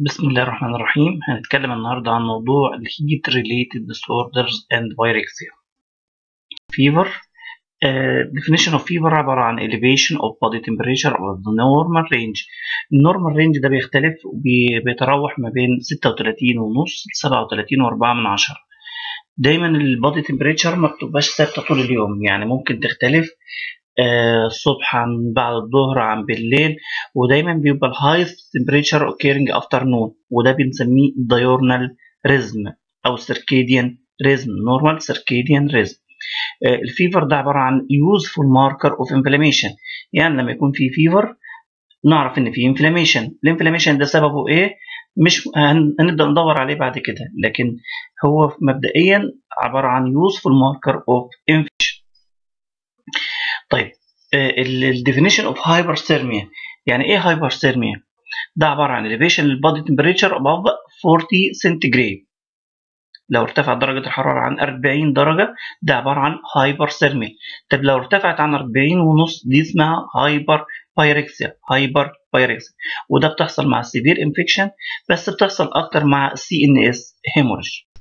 بسم الله الرحمن الرحيم هنتكلم النهاردة عن موضوع ال Heat Related Disorders and Pyrexia Fever uh, Definition of fever عبارة عن elevation of body temperature of the normal range النورمال رينج ده بيختلف وبيتراوح ما بين 36 ونص ل 37 وأربعة من عشرة دايما البادي تمبريتشر ما بتبقاش ثابتة طول اليوم يعني ممكن تختلف آه، الصبح عن بعد الظهر عن بالليل ودايما بيبقى الهايست تمبريتشر occurring afternoon وده بنسميه diurnal rhythm او circadian rhythm normal circadian rhythm آه، الفيفر ده عبارة عن useful marker of inflammation يعني لما يكون في فيفر نعرف ان في inflammation الانفلاميشن ده سببه ايه مش هن- هنبدأ ندور عليه بعد كده لكن هو مبدئيا عبارة عن useful marker of inflammation طيب ال definition of hyperthermia يعني ايه hyperthermia ده عبارة عن elevation للبادي temperature above 40 centigrade لو ارتفعت درجة الحرارة عن 40 درجة ده عبارة عن hyperthermia طب لو ارتفعت عن 40 ونص دي اسمها hyperpyrexia hyperpyrexia وده بتحصل مع severe infection بس بتحصل أكتر مع CNS hemorrhage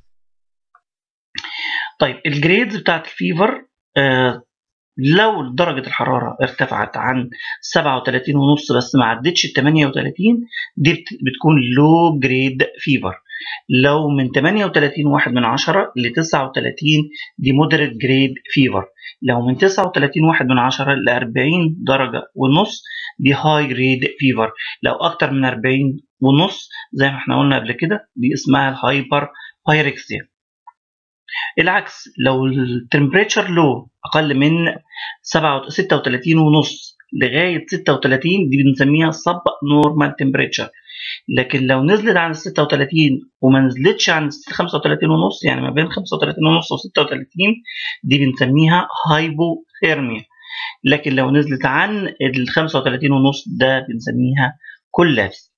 طيب الجريدز بتاعت الفيفر آه لو درجة الحرارة ارتفعت عن 37 ونص بس ما عدتش ال 38 دي بت- بتكون لو جريد فيفر لو من 38 واحد من عشرة ل 39 دي مودريت جريد فيفر لو من 39 واحد من عشرة ل 40 درجة ونص دي هاي جريد فيفر لو أكتر من 40 ونص زي ما احنا قلنا قبل كده دي اسمها الهايبر بايركسيا العكس لو التمبريتشر لو اقل من 36 ونص لغايه 36 دي بنسميها سب نورمال تمبريتشر لكن لو نزلت عن ال 36 وما نزلتش عن ال 35 ونص يعني ما بين 35 ونص و 36 دي بنسميها هايبوثيرميا لكن لو نزلت عن ال 35 ونص ده بنسميها كولابس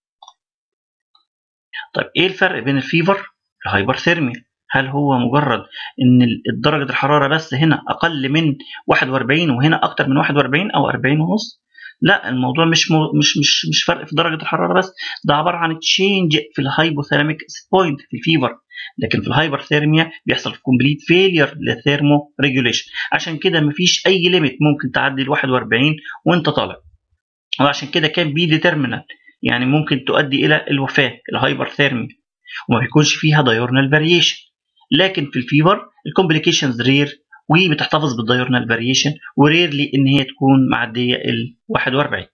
طيب ايه الفرق بين الفيفر والهايبرثيرميا هل هو مجرد ان ال- درجه الحراره بس هنا اقل من 41 وهنا اكتر من 41 او 40 ونص لا الموضوع مش مو مش مش مش فرق في درجه الحراره بس ده عباره عن تشينج في الهايبوثالاميك بوينت في الفيفر لكن في الهايبرثيرميا بيحصل كومبليت فيلير للثيرمو ريجوليشن عشان كده مفيش اي ليميت ممكن تعدي ال 41 وانت طالع وعشان كده كان بي ديترمينال يعني ممكن تؤدي الى الوفاه الهايبرثيرميا وما بيكونش فيها دايورنال فاريشن لكن في الفيفر الكومبليكيشنز رير وبتحتفظ بالدايورنال فاريشن وريرلي ان هي تكون معديه ال 41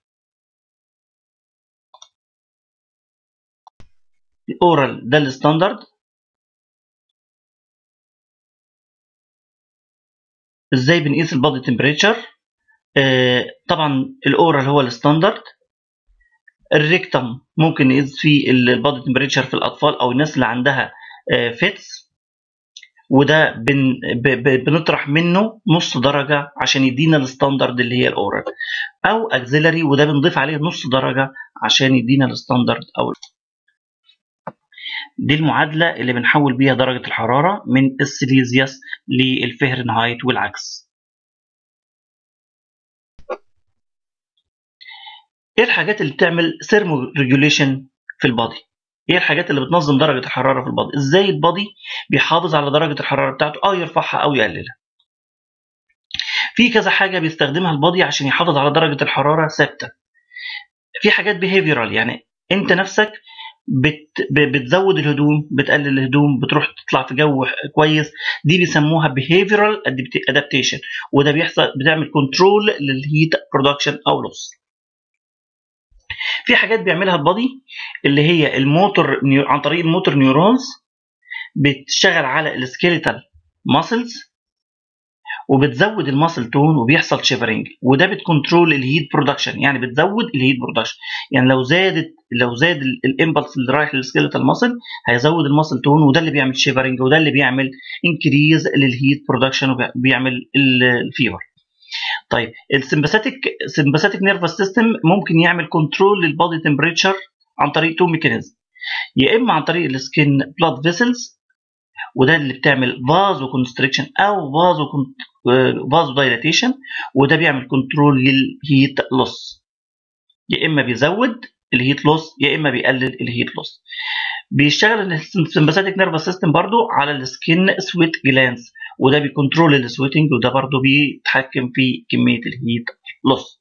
الاورال ده الستاندرد ازاي بنقيس البادي تمبريتشر آه طبعا الاورال هو الستاندرد الريكتم ممكن نقيس فيه البادي تمبريتشر في الاطفال او الناس اللي عندها آه فيتس وده بن ب- ب- بنطرح منه نص درجة عشان يدينا الستاندرد اللي هي الأورال أو أكزيلري وده بنضيف عليه نص درجة عشان يدينا الستاندرد أو دي المعادلة اللي بنحول بيها درجة الحرارة من السيليزيوس للفهرنهايت والعكس ايه الحاجات اللي بتعمل ثيرمو ريجوليشن في البادي ايه الحاجات اللي بتنظم درجة الحرارة في البادي ازاي البادي بيحافظ على درجة الحرارة بتاعته او يرفعها او يقللها في كذا حاجة بيستخدمها البادي عشان يحافظ على درجة الحرارة ثابتة في حاجات behavioral يعني انت نفسك بت ب- بتزود الهدوم بتقلل الهدوم بتروح تطلع في جو كويس دي بيسموها behavioral adaptation وده بيحصل بتعمل كنترول للهيت برودكشن او لوس في حاجات بيعملها البادي اللي هي الموتور نيو... عن طريق الموتور نيورونز بتشتغل على السكيليتال ماسلز وبتزود الماسل تون وبيحصل شيفرنج وده بتكنترول الهيت برودكشن يعني بتزود الهيت برودكشن يعني لو زادت لو زاد الامبلس اللي رايح للسكيلتال ماسل هيزود الماسل تون وده اللي بيعمل شيفرنج وده اللي بيعمل انكريز للهيت برودكشن وبيعمل الفيفر طيب السمباثيك سمباثيك نيرفس سيستم ممكن يعمل كنترول للبادي تمبريتشر عن طريق تو ميكانيزم يا اما عن طريق السكين بلاد فيسلز وده اللي بتعمل فازو كونستريكشن او فازو فازو دايلاتيشن وده بيعمل كنترول للهيت لوس يا اما بيزود الهيت لوس يا اما بيقلل الهيت لوس بيشتغل السمباثيك نيرفس سيستم برضو على السكين سويت جلانس وده بيكنترول السويتنج وده برضو بيتحكم في كميه الهيت لوس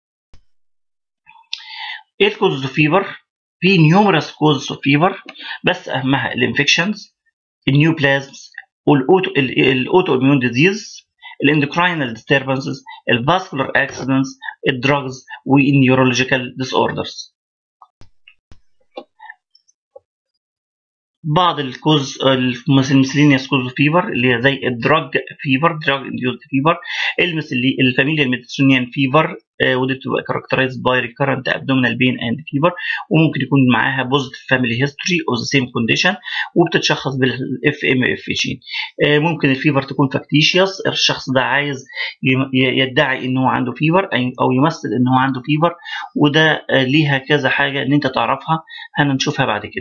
ايه الكوزز اوف فيفر في نيومرس كوزز اوف فيفر بس اهمها الانفكشنز النيوبلازمز والاوتو الاوتو اميون ديزيز الاندوكراينال ديستربنسز الفاسكولار اكسيدنتس الدراجز والنيورولوجيكال ديس اوردرز بعض الكوز المسلينيوس كوز فيفر اللي هي زي الدراج فيفر دراج انديوزد فيفر المس اللي الفاميليا الميديترينيان فيفر ودي بتبقى كاركترايز باي ريكارنت ابدومينال بين اند فيفر وممكن يكون معاها بوزيتيف فاميلي هيستوري او ذا سيم كونديشن وبتتشخص بالاف ام اف جين ممكن الفيفر تكون فاكتيشيوس الشخص ده عايز يدعي ان هو عنده فيفر او يمثل ان هو عنده فيفر وده ليها كذا حاجه ان انت تعرفها هنشوفها بعد كده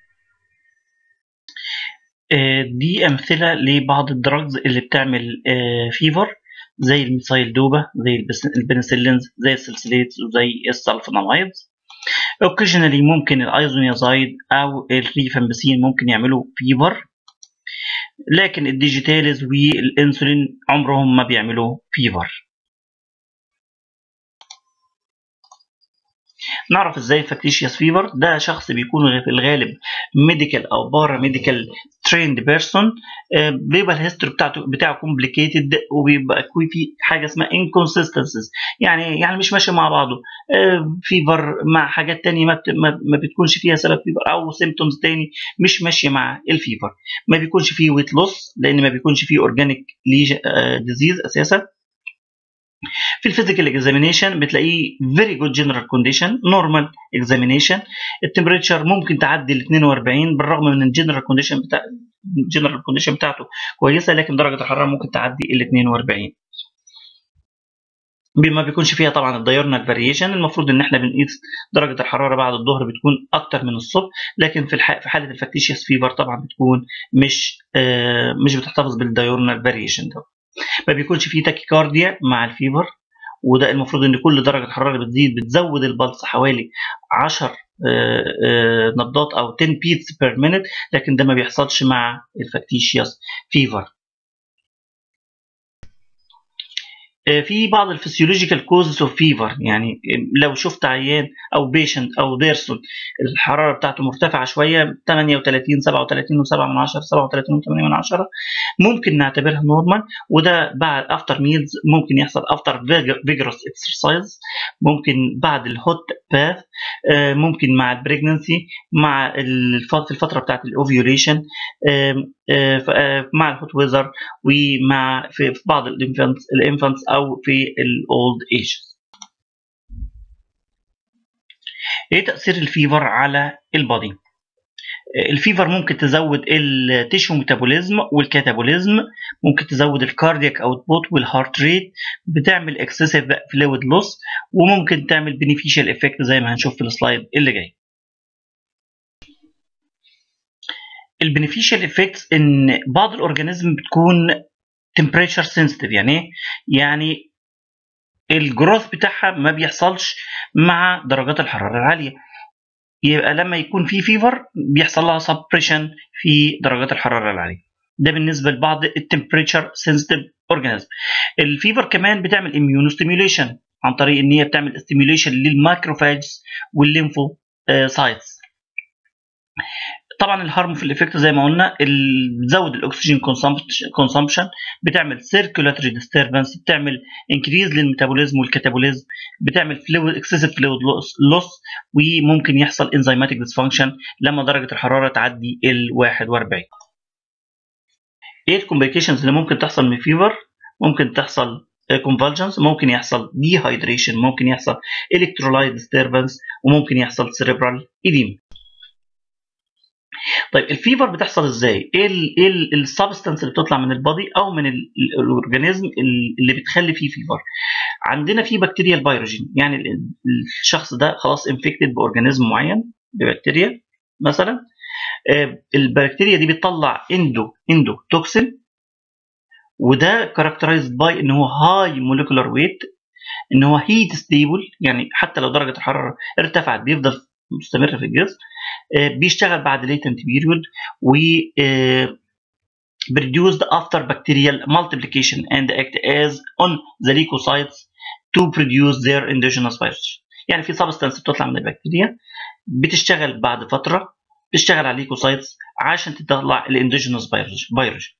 دي أمثلة لبعض الدراجز اللي بتعمل فيفر زي الميثايل دوبا زي البنسلينز زي السلسليت وزي السلفونامايدز اوكيجنالي ممكن الايزونيازايد او الريفامبسين ممكن يعملوا فيفر لكن الديجيتاليز والانسولين عمرهم ما بيعملوا فيفر نعرف ازاي فاكتيشيوس فيفر ده شخص بيكون في الغالب ميديكال او بارا ميديكال تريند بيرسون بيبقى الهيستوري بتاعته بتاعه كومبليكيتد وبيبقى في حاجه اسمها انكونسستنسز يعني يعني مش ماشي مع بعضه فيفر مع حاجات تانية ما, ما بتكونش فيها سبب فيفر او سيمتومز تاني مش ماشيه مع الفيفر ما بيكونش فيه ويت لوس لان ما بيكونش فيه اورجانيك ديزيز اساسا في الفيزيكال اكزامينيشن بتلاقيه فيري جود جنرال كونديشن نورمال اكزامينيشن التمبريتشر ممكن تعدي ال 42 بالرغم من الجنرال كونديشن بتاع الجنرال كونديشن بتاعته كويسه لكن درجه الحراره ممكن تعدي ال 42 ما بيكونش فيها طبعا الدايورنال فاريشن المفروض ان احنا بنقيس درجه الحراره بعد الظهر بتكون اكتر من الصبح لكن في في حاله الفاكتيشيوس فيفر طبعا بتكون مش آه مش بتحتفظ بالدايورنال فاريشن ده ما بيكونش فيه تاكيكارديا مع الفيفر وده المفروض ان كل درجه حراره بتزيد بتزود البلس حوالي 10 نبضات او 10 بيتس بير مينت لكن ده ما بيحصلش مع الفاكتيشيوس فيفر في بعض الفسيولوجيكال كوزز اوف فيفر يعني لو شفت عيان او بيشنت او بيرسون الحراره بتاعته مرتفعه شويه 38 37 و7 من 10 37 و8 من 10 ممكن نعتبرها نورمال وده بعد افتر ميلز ممكن يحصل افتر فيجروس اكسرسايز ممكن بعد الهوت باث ممكن مع البريجنسي مع في الفتره بتاعت الاوفيوليشن مع الهوت ويزر ومع في بعض الانفانتس الانفانتس او في الاولد ايجز ايه تاثير الفيفر على البادي الفيفر ممكن تزود التيشو ميتابوليزم والكاتابوليزم ممكن تزود الكاردياك اوتبوت والهارت ريت بتعمل اكسسيف فلويد لوس وممكن تعمل بينيفيشال افكت زي ما هنشوف في السلايد اللي جاي البينيفيشال افكتس ان بعض الاورجانيزم بتكون temperature sensitive يعني ايه؟ يعني الجروث بتاعها ما بيحصلش مع درجات الحراره العاليه يبقى لما يكون في فيفر بيحصل لها سبريشن في درجات الحراره العاليه ده بالنسبه لبعض التمبريتشر سنسيتيف اورجانيزم الفيفر كمان بتعمل اميونو ستيميوليشن عن طريق ان هي بتعمل ستيميوليشن للمايكروفاجز والليمفو سايتس طبعا الهارمفul افكت زي ما قلنا بتزود الاكسجين كونسامبشن بتعمل سيركولاتري ديستربنس بتعمل انكريز للميتابوليزم والكاتابوليزم بتعمل فلويد اكسسيف فلويد لوس وممكن يحصل انزيماتيك ديسفانكشن لما درجه الحراره تعدي ال 41 ايه الكومبليكيشنز اللي ممكن تحصل من فيفر ممكن تحصل convulsions ممكن يحصل dehydration ممكن يحصل electrolyte disturbance وممكن يحصل cerebral edema طيب الفيفر بتحصل ازاي؟ ايه ال ايه السبستانس اللي بتطلع من البادي او من الاورجانيزم اللي بتخلي فيه فيفر؟ عندنا في بكتيريا البيروجين يعني الشخص ده خلاص انفكتد باورجانيزم معين ببكتيريا مثلا البكتيريا دي بتطلع اندو اندو توكسين وده كاركترايزد باي ان هو هاي موليكولار ويت ان هو هيت ستيبل يعني حتى لو درجه الحراره ارتفعت بيفضل مستمره في الجسم بيشتغل بعد latent period و produced after bacterial multiplication and act as on the leukocytes to produce their endogenous virus يعني في سبستانس بتطلع من البكتيريا بتشتغل بعد فتره بتشتغل على الليكوسايتس عشان تطلع الاندوجينوس فيروس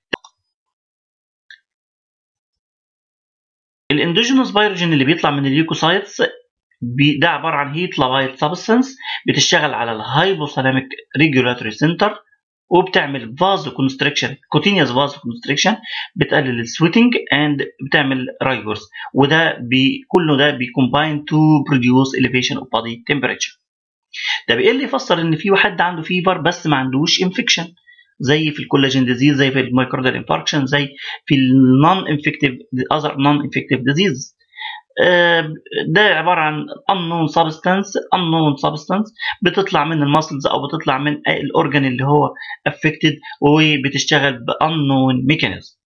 الاندوجينوس فيروجين اللي بيطلع من الليوكوسايتس ده عباره عن هيت لاوايت سبستانس بتشتغل على الهايبوثالاميك ريجولاتوري سنتر وبتعمل فازو كونستريكشن كوتينيوس فازو كونستريكشن بتقلل السويتنج اند بتعمل رايورز وده بي كله ده بيكومباين تو بروديوس elevation اوف بادي تمبريتشر طب ايه اللي يفسر ان في واحد عنده فيفر بس ما عندوش انفكشن زي في الكولاجين ديزيز زي في المايكروردال انفاركشن زي في النون انفكتيف اذر نون انفكتيف ديزيز ده عباره عن unknown substance unknown substance بتطلع من الماسلز او بتطلع من الاورجن اللي هو affected وبتشتغل ب unknown mechanism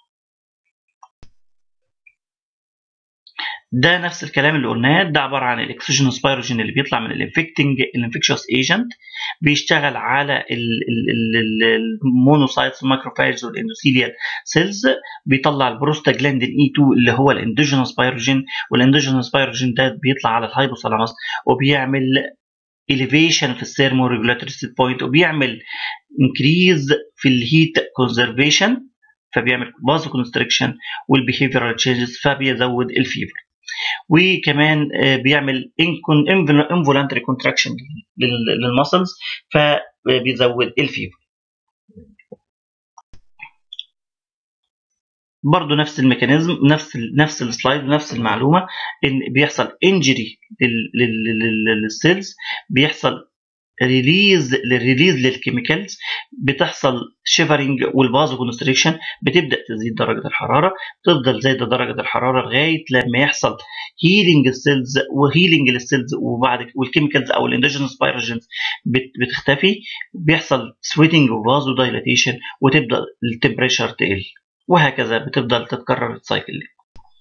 ده نفس الكلام اللي قلناه ده عباره عن الاكسجينوس بايروجين اللي بيطلع من الانفكتنج الانفكشوس ايجنت بيشتغل على المونوسايتس الماكروفاجز والاندوثيليال سيلز بيطلع البروستاجلاندين اي 2 اللي هو الاندوجينوس بايروجين والاندوجينوس بايروجين ده بيطلع على الهايبوثالاموس وبيعمل elevation في الثيرمو ريجولاتوري ست بوينت وبيعمل increase في الهيت كونزرفيشن فبيعمل فازو كونستريكشن والبيهيفيرال تشينجز فبيزود الفيفر وكمان بيعمل انفولانتري كونتراكشن للمسلز فبيزود الفيفر برضه نفس الميكانيزم نفس ال نفس السلايد ونفس المعلومه ان بيحصل انجري للسيلز بيحصل ريليز للريليز للكيميكالز بتحصل شيفرنج والفازو كونستريكشن بتبدا تزيد درجه الحراره تفضل زايده درجه الحراره لغايه لما يحصل هيلينج السيلز وهيلينج للسيلز وبعد والكيميكالز او الاندوجينوس بايروجينز بتختفي بيحصل سويتنج وفازو دايلاتيشن وتبدا التمبريتشر تقل وهكذا بتفضل تتكرر السايكل دي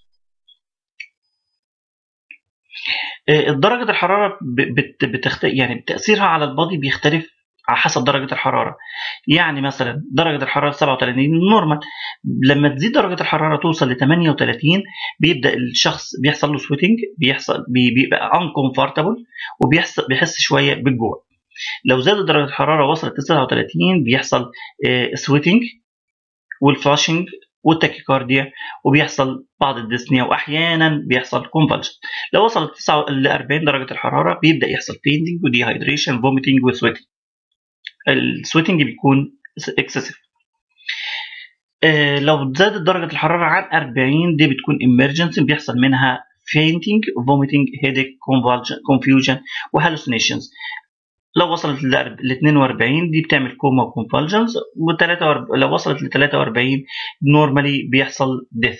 درجة الحرارة بتخت... يعني تأثيرها على البادي بيختلف على حسب درجة الحرارة يعني مثلا درجة الحرارة 37 نورمال لما تزيد درجة الحرارة توصل ل 38 بيبدأ الشخص بيحصل له سويتنج بيحصل بيبقى uncomfortable وبيحس بيحس شوية بالجوع لو زادت درجة الحرارة وصلت ل 39 بيحصل سويتنج والفلاشنج والتاكيكارديا وبيحصل بعض الديسنيا واحيانا بيحصل كونفالجن لو وصلت ل 40 درجه الحراره بيبدا يحصل فيندنج وديهايدريشن فوميتنج وسويتنج السويتنج بيكون اكسسيف آه لو زادت درجه الحراره عن 40 دي بتكون emergency بيحصل منها fainting vomiting headache confusion وهالوسينيشنز لو وصلت ل 42 دي بتعمل كوما وكونفالجنز و43 لو وصلت ل 43 نورمالي بيحصل ديث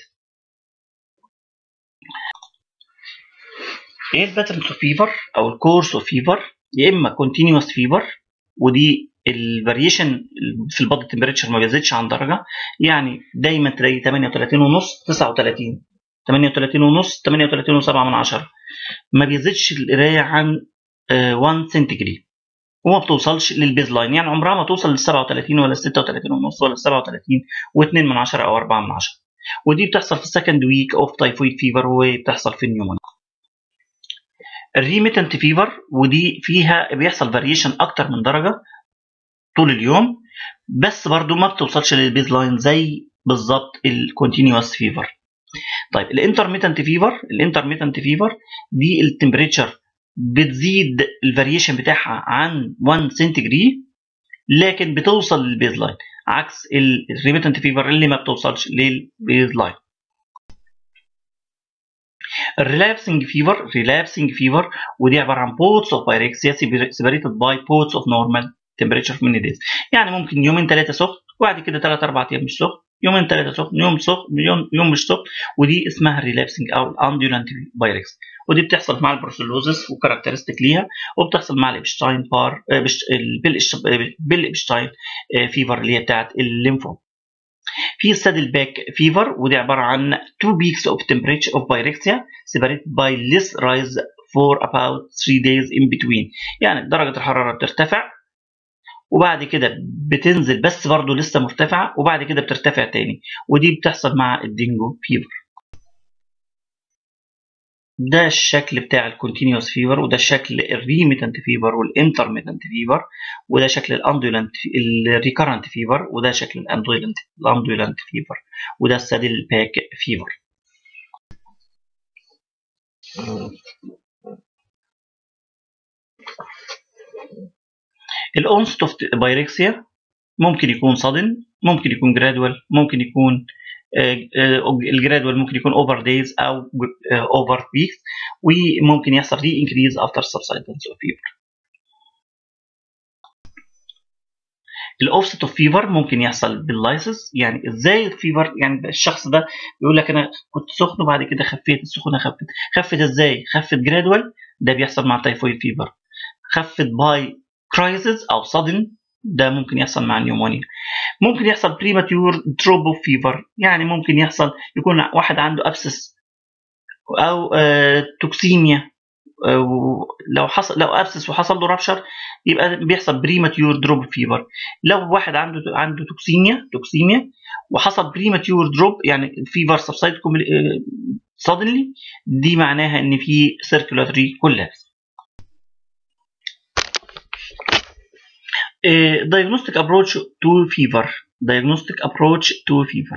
ايه الباترنز اوف فيفر او الكورس اوف فيفر يا اما كونتينوس فيفر ودي الفاريشن في البادي تمبريتشر ما بيزيدش عن درجه يعني دايما تلاقي 38 ونص 39 38 ونص 38 و7 من 10 ما بيزيدش القرايه عن 1 سنتيجريد وما بتوصلش للبيز لاين يعني عمرها ما توصل لل 37 ولا 36 ونص ولا 37 و2 من 10 او 4 من 10 ودي بتحصل في السكند ويك اوف تايفويد فيفر وبتحصل في النيومونيا الريميتنت فيفر ودي فيها بيحصل فاريشن اكتر من درجه طول اليوم بس برضو ما بتوصلش للبيز لاين زي بالظبط الكونتينوس فيفر طيب الانترميتنت فيفر الانترميتنت فيفر دي التمبريتشر بتزيد الفاريشن بتاعها عن 1 سنتيجري لكن بتوصل للبيز لاين عكس الريميتنت فيفر اللي ما بتوصلش للبيز لاين الريلابسنج فيفر ريلابسنج فيفر ودي عباره عن بوتس اوف بايركسيا سيبريتد باي بوتس اوف نورمال تمبريتشر في دايز يعني ممكن يومين ثلاثه سخن وبعد كده ثلاث اربع ايام مش سخن يومين ثلاثه سخن يوم سخن يوم يوم مش سخن ودي اسمها الريلابسنج او الاندولانت بايركس ودي بتحصل مع البروسيلوزس وكاركترستيك ليها وبتحصل مع الابشتاين بار بالابشتاين فيفر اللي هي بتاعت الليمفوم في سادل باك فيفر ودي عباره عن 2 بيكس اوف temperature of pyrexia separated by less rise for about 3 days in between يعني درجة الحرارة بترتفع وبعد كده بتنزل بس برضه لسه مرتفعة وبعد كده بترتفع تاني ودي بتحصل مع الدينجو فيفر ده الشكل بتاع الكونتينيوس فيفر وده شكل الريميتنت فيفر والانترميتنت فيفر وده شكل الاندولنت الريكارنت فيفر وده شكل الاندولنت الاندولنت فيفر وده السادل باك فيفر الاونست اوف بايركسيا ممكن يكون صدن ممكن يكون جرادوال ممكن يكون الجرادوال ممكن يكون اوفر دايز او اوفر ويكس وممكن يحصل ري انكريز افتر سبسايدنس اوف فيفر الاوفست اوف فيفر ممكن يحصل باللايسس يعني ازاي الفيفر يعني الشخص ده بيقول لك انا كنت سخن وبعد كده خفيت السخونه خفت خفت ازاي خفت جرادوال ده بيحصل مع التيفويد فيفر خفت باي كرايسيس او صدن ده ممكن يحصل مع النيومونيا ممكن يحصل بريماتيور دروب اوف فيفر يعني ممكن يحصل يكون واحد عنده ابسس او آه توكسيميا آه لو حصل لو ابسس وحصل له رابشر يبقى بيحصل بريماتيور دروب فيفر لو واحد عنده عنده توكسيميا توكسيميا وحصل بريماتيور دروب يعني الفيفر سبسايد سادنلي دي معناها ان في سيركولاتري كولابس diagnostic approach to fever diagnostic approach to fever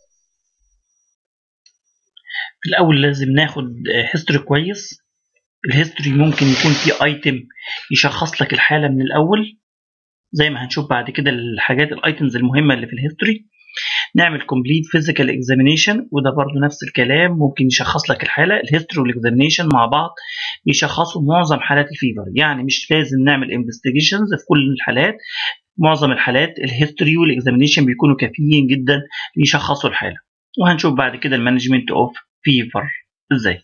في الأول لازم ناخد هيستوري كويس الهيستوري ممكن يكون فيه ايتم يشخص لك الحالة من الأول زي ما هنشوف بعد كده الحاجات الايتمز المهمة اللي في الهيستوري نعمل كومبليت فيزيكال اكزامينيشن وده برضو نفس الكلام ممكن يشخص لك الحاله الهيستوري والاكزامينيشن مع بعض بيشخصوا معظم حالات الفيفر يعني مش لازم نعمل انفستيجيشنز في كل الحالات معظم الحالات الهيستوري والاكزامينيشن بيكونوا كافيين جدا يشخصوا الحاله وهنشوف بعد كده المانجمنت اوف فيفر ازاي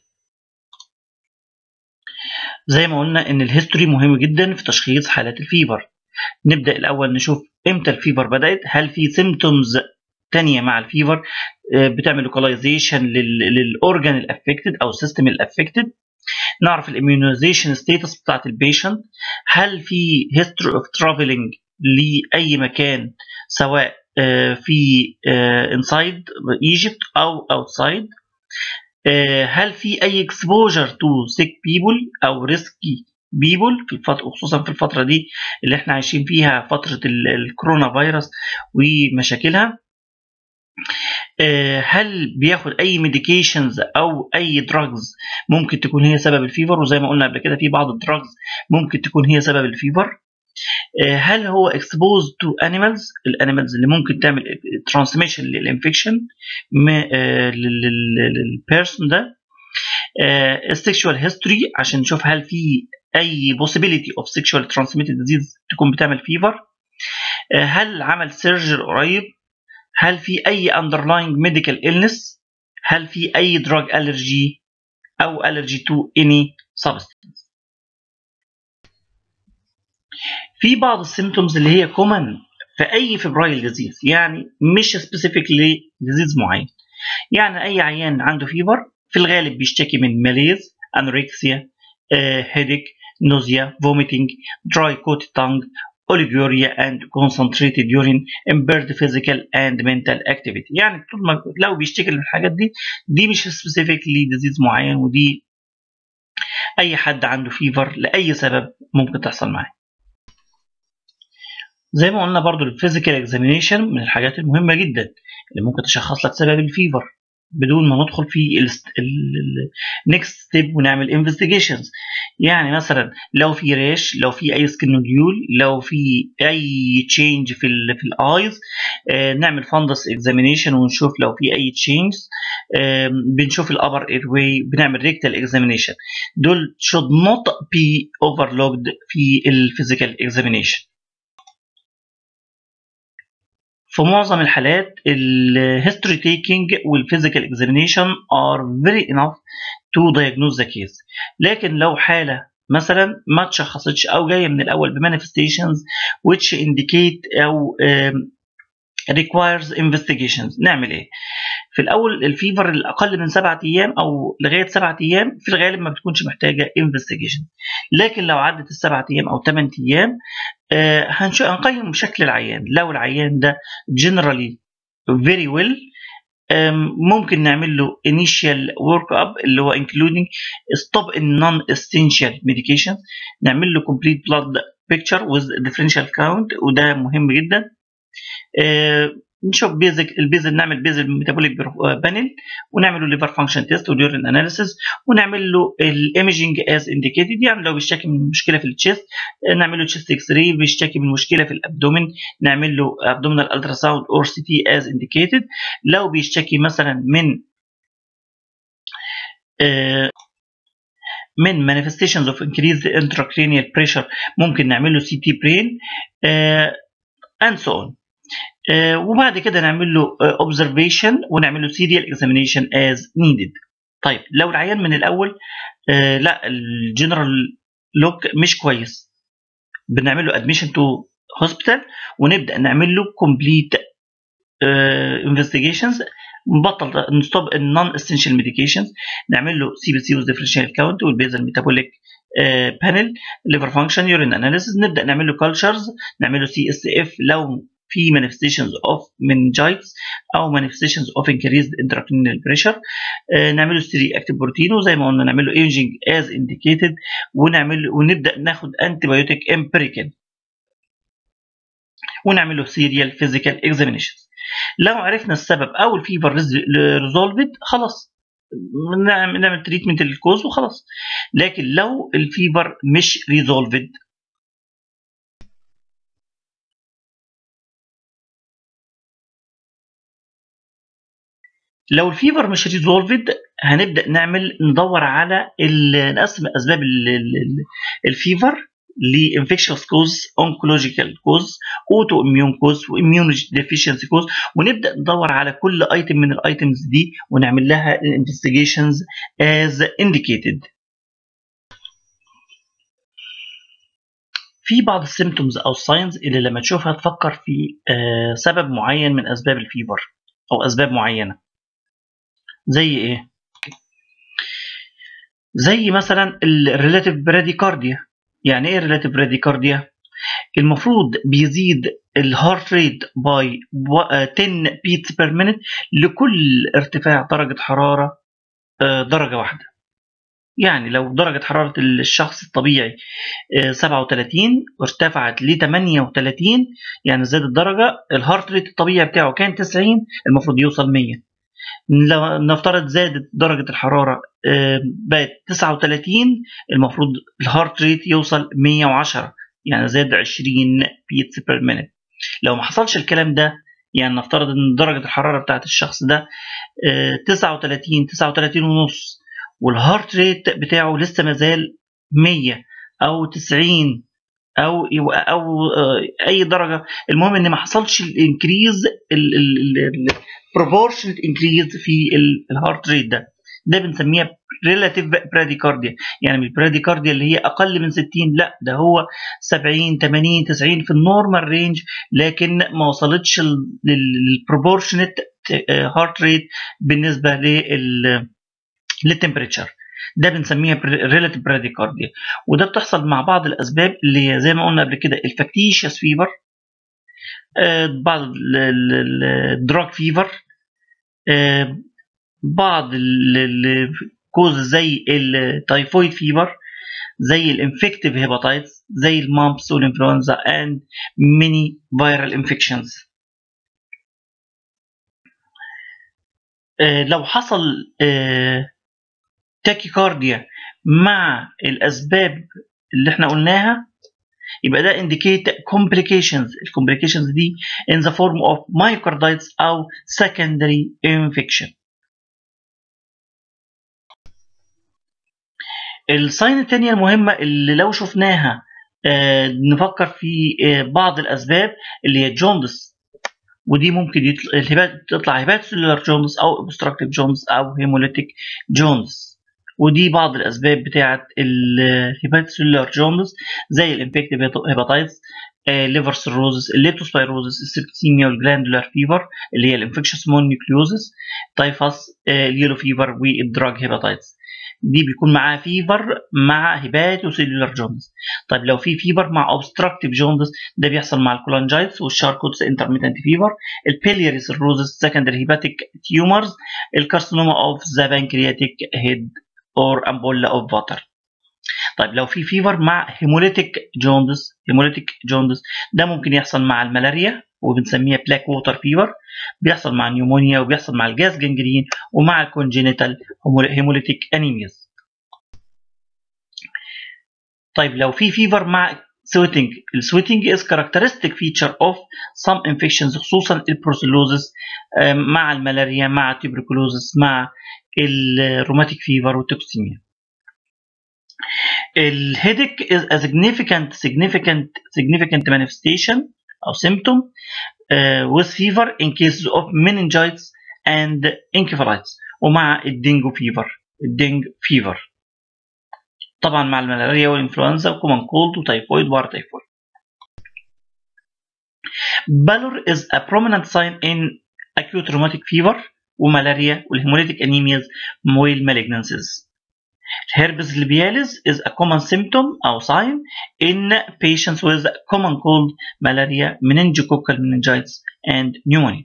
زي ما قلنا ان الهيستوري مهم جدا في تشخيص حالات الفيفر نبدا الاول نشوف امتى الفيفر بدات هل في سيمتومز تانية مع الفيفر بتعمل لوكاليزيشن للاورجان الافكتد او السيستم الافكتد نعرف الاميونيزيشن ستيتس بتاعت البيشنت هل في هيستوري اوف ترافلنج لاي مكان سواء في انسايد ايجيبت او اوتسايد هل في اي اكسبوجر تو سيك بيبل او ريسكي بيبل في الفترة خصوصا في الفترة دي اللي احنا عايشين فيها فترة الكورونا فيروس ومشاكلها هل بياخد اي ميديكيشنز او اي دراجز ممكن تكون هي سبب الفيفر وزي ما قلنا قبل كده في بعض الدراجز ممكن تكون هي سبب الفيفر هل هو exposed to animals الانيمالز اللي ممكن تعمل ترانسميشن للانفكشن للبيرسون ده السكشوال هيستوري عشان نشوف هل في اي possibility of sexual transmitted disease تكون بتعمل فيفر هل عمل سيرجر قريب هل في اي underlying medical illness هل في اي drug allergy او allergy to any substance في بعض السيمتومز اللي هي common في اي فبرايل ديزيز يعني مش سبيسيفيكلي ديزيز معين يعني اي عيان عنده فيفر في الغالب بيشتكي من ماليز انوركسيا هيديك نوزيا فوميتنج دراي كوت تانج oliguria and concentrated urine impaired physical and mental activity يعني طول ما لو بيشتكي من الحاجات دي دي مش specifically disease معين ودي اي حد عنده فيفر لاي سبب ممكن تحصل معاه زي ما قلنا برضو الفيزيكال اكزامينيشن من الحاجات المهمه جدا اللي ممكن تشخص لك سبب الفيفر بدون ما ندخل في النكست ستيب ونعمل انفستيجيشنز يعني مثلا لو في ريش لو في اي سكن نوديول لو في اي تشينج في ال في الايز آه نعمل فندس اكزامينيشن ونشوف لو في اي تشينج آه بنشوف الابر اير واي بنعمل ريكتال اكزامينيشن دول should not be overlooked في الفيزيكال اكزامينيشن في معظم الحالات الهيستوري تيكينج والفيزيكال اكزامينيشن ار فيري enough تو diagnose ذا كيس لكن لو حاله مثلا ما تشخصتش او جايه من الاول بمانيفستيشنز which indicate او um, requires investigations نعمل ايه في الاول الفيفر الاقل من سبعة ايام او لغايه سبعة ايام في الغالب ما بتكونش محتاجه انفستيجيشن لكن لو عدت السبعة ايام او 8 ايام آه هنقيم شكل العيان لو العيان ده generally very well ممكن نعمل له initial work up اللي هو including stop in non-essential medication نعمل له complete blood picture with differential count وده مهم جدا نشوف بيزك البيزل نعمل بيزل ميتابوليك بانل ونعمل له ليفر فانكشن تيست واليورين اناليسيس ونعمل له الايمجنج از انديكيتد يعني لو بيشتكي من مشكله في التشيست نعمل له تشيست اكس راي بيشتكي من مشكله في الابدومين نعمل له ابدومينال الترا ساوند اور سي تي از انديكيتد لو بيشتكي مثلا من من manifestations of increased intracranial pressure ممكن نعمل له سي تي برين and so on آه وبعد كده نعمل له اوبزرفيشن uh, ونعمل له سيريال اكزامينيشن از نيدد طيب لو العيان من الاول آه لا الجنرال لوك مش كويس بنعمل له ادميشن تو هوسبيتال ونبدا نعمل له كومبليت انفستيجيشنز نبطل نستوب النون اسينشال ميديكيشنز نعمل له سي بي سي ديفرنشال كاونت والبيزل ميتابوليك بانل ليفر فانكشن يورين اناليسيس نبدا نعمل له كالتشرز نعمل له سي اس اف لو في manifestations of meningitis او manifestations of increased intracranial pressure آه نعمل له ستري اكتيف بروتين وزي ما قلنا نعمل له ايجنج از انديكيتد ونعمل ونبدا ناخد انتي بايوتيك امبيريكال ونعمل له سيريال فيزيكال اكزامينيشنز لو عرفنا السبب او الفيفر ريزولفد خلاص نعمل تريتمنت للكوز وخلاص لكن لو الفيفر مش ريزولفد لو الفيفر مش ريزولفد هنبدا نعمل ندور على نقسم اسباب الفيفر لانفكشنس كوز اونكولوجيكال كوز اوتو اميون كوز واميون ديفيشنسي كوز ونبدا ندور على كل ايتم من الايتمز دي ونعمل لها الانفستيجيشنز از انديكيتد في بعض السيمتومز او الساينز اللي لما تشوفها تفكر في سبب معين من اسباب الفيفر او اسباب معينه زي ايه زي مثلا الريلاتيف براديكارديا يعني ايه ريلاتيف براديكارديا المفروض بيزيد الهارت ريت باي 10 بيتس بير مينيت لكل ارتفاع درجة حرارة درجة واحدة يعني لو درجة حرارة الشخص الطبيعي 37 وارتفعت ل 38 يعني زادت درجة الهارت ريت الطبيعي بتاعه كان 90 المفروض يوصل 100 لو نفترض زادت درجة الحرارة بقت 39 المفروض الهارت ريت يوصل 110 يعني زاد 20 بيتس بير مينيت لو ما حصلش الكلام ده يعني نفترض ان درجة الحرارة بتاعت الشخص ده 39 39 ونص والهارت ريت بتاعه لسه مازال 100 او 90 او او اي درجه المهم ان ما حصلش الانكريز proportionate increase في الهارت ريت ده ده بنسميها relative bradycardia يعني من البراديكارديا اللي هي اقل من 60 لا ده هو 70 80 90 في النورمال رينج لكن ما وصلتش للبروبورشنت هارت ريت بالنسبه لل للتمبريتشر ده بنسميها ريلاتيف براديكارديا وده بتحصل مع بعض الاسباب اللي هي زي ما قلنا قبل كده الفاكتيشيوس فيفر بعض الدراج فيفر بعض الكوز زي التايفويد فيفر زي الانفكتيف هيباتايتس زي المامبس والانفلونزا and many viral infections لو حصل تاكيكارديا مع الاسباب اللي احنا قلناها يبقى ده indicate complications الكومبليكيشنز دي in the form of myocarditis او secondary infection الساين التانية المهمة اللي لو شفناها آه نفكر في آه بعض الأسباب اللي هي جوندس ودي ممكن يطلع, تطلع هيباتوسيلولار جوندس أو obstructive جوندس أو هيموليتيك جوندس ودي بعض الاسباب بتاعه الهيباتوسيلولار جوندس زي الانفكتيف هيباتايتس ليفر سيروزس الليبتوسبيروزس السبتيميا والجلاندولار فيفر اللي هي الانفكشوس مونيكليوزس تايفاس اليلو فيفر والدراج هيباتايتس دي بيكون معاها فيفر مع هيباتوسيلولار جوندس طيب لو في فيفر مع اوبستراكتيف جوندس ده بيحصل مع الكولانجايتس والشاركوتس انترميتنت فيفر البيلياري سيروزس سكندري هيباتيك تيومرز الكارسينوما اوف ذا بانكرياتيك هيد اور امبولا اوف فاتر طيب لو في فيفر مع هيموليتيك جوندس هيموليتيك جوندس ده ممكن يحصل مع الملاريا وبنسميها بلاك ووتر فيفر بيحصل مع النيومونيا وبيحصل مع الجاز جنجرين ومع الكونجينيتال هيموليتيك انيمياز طيب لو في فيفر مع سويتنج السويتنج is characteristic feature of some infections خصوصا البروسيلوزس مع الملاريا مع التبركلوزس مع الروماتيك فيفر والتوكسيميا الهيدك is a significant significant significant manifestation أو symptom uh, with fever in cases of meningitis and encephalitis ومع الدينجو فيفر الدينج فيفر طبعا مع الملاريا والانفلونزا وكومن كولد وتايفويد وارتايفويد بالور is a prominent sign in acute rheumatic fever وملاريا والهيموليتيك انيمياز والمالجنسيز Herpes labialis is a common symptom or sign in patients with common cold, malaria, meningococcal meningitis, and pneumonia.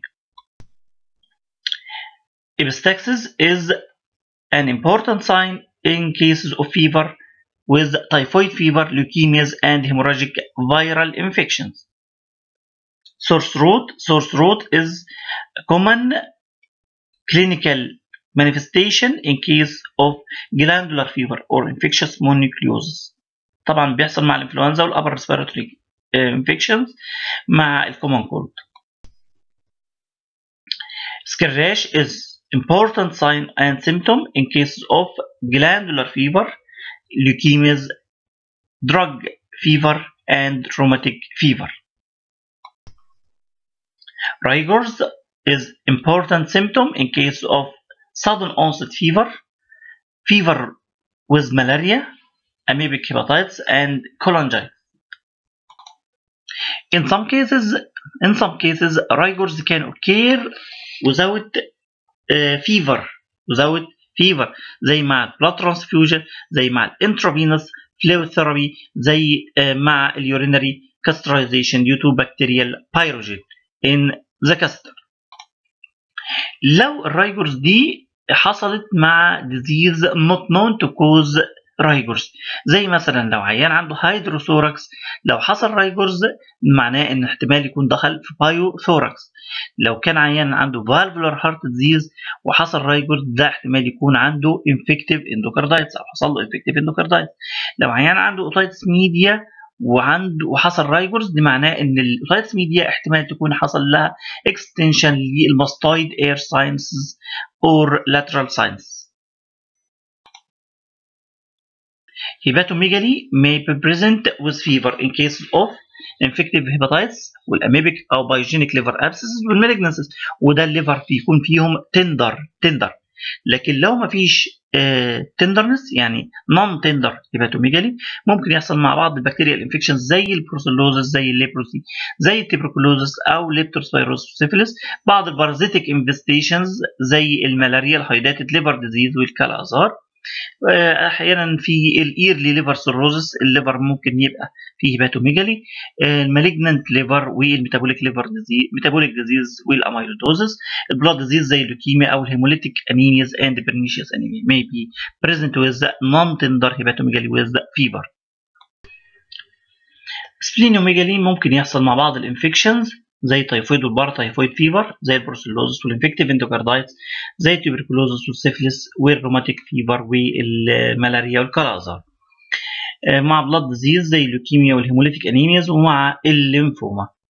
Epistaxis is an important sign in cases of fever with typhoid fever, leukemias, and hemorrhagic viral infections. Sore throat, sore throat is a common clinical manifestation in case of glandular fever or infectious mononucleosis طبعا بيحصل مع الانفلونزا والابر ريسبيراتوري infections مع الكومن كولد skin rash is important sign and symptom in cases of glandular fever leukemias drug fever and rheumatic fever rigors is important symptom in case of sudden onset fever, fever with malaria, amoebic hepatitis, and cholangitis. In some cases, in some cases, rigors can occur without uh, fever, without fever زي مع blood transfusion زي مع intravenous fluid therapy زي uh, مع urinary castration due to bacterial pyrogen in the castor. لو الرايجورز دي حصلت مع disease not known to cause رايجورز زي مثلا لو عيان عنده هيدروثوركس لو حصل رايجورز معناه ان احتمال يكون دخل في بايو ثوركس لو كان عيان عنده فالفولار هارت ديزيز وحصل رايجورز ده احتمال يكون عنده انفكتيف اندوكاردايتس او حصل له انفكتيف اندوكاردايتس لو عيان عنده اوتايتس ميديا وعنده وحصل رايجورز دي معناه ان الاوتايتس ميديا احتمال تكون حصل لها اكستنشن للماستويد اير ساينسز اور لاترال ساينس Hepatomegaly may be present with fever in cases of infective hepatitis والاميبيك او بايوجينيك liver abscesses والمالجنسز وده الليفر بيكون فيهم تندر تندر لكن لو ما فيش تندرنس يعني نون تندر هيباتوميجالي ممكن يحصل مع بعض البكتيريا الانفكشنز زي البروسيلوزس زي الليبروسي زي التبركلوزس او ليبتوسبيروس سيفيلس بعض البارازيتيك انفستيشنز زي الملاريا الهايداتد ليفر ديزيز والكالا ازهار احيانا في الايرلي ليفر سيروزس الليفر ممكن يبقى فيه هيباتوميجالي المالجنانت ليفر والميتابوليك ليفر ديزيز ميتابوليك ديزيز والاميلودوزس البلاد ديزيز زي اللوكيميا او الهيموليتيك انيمياز اند برنيشيوس انيميا may be present with non tender hepatomegaly with fever سبلينوميجالي ممكن يحصل مع بعض الانفكشنز زي التيفويد والباراتيفويد فيفر زي البروسيلوزس والانفكتيف اندوكاردايتس زي التوبركلوزس والسيفلس والروماتيك فيفر والملاريا والكالازر مع بلاد ديزيز زي اللوكيميا والهيموليتيك انيمياز ومع الليمفوما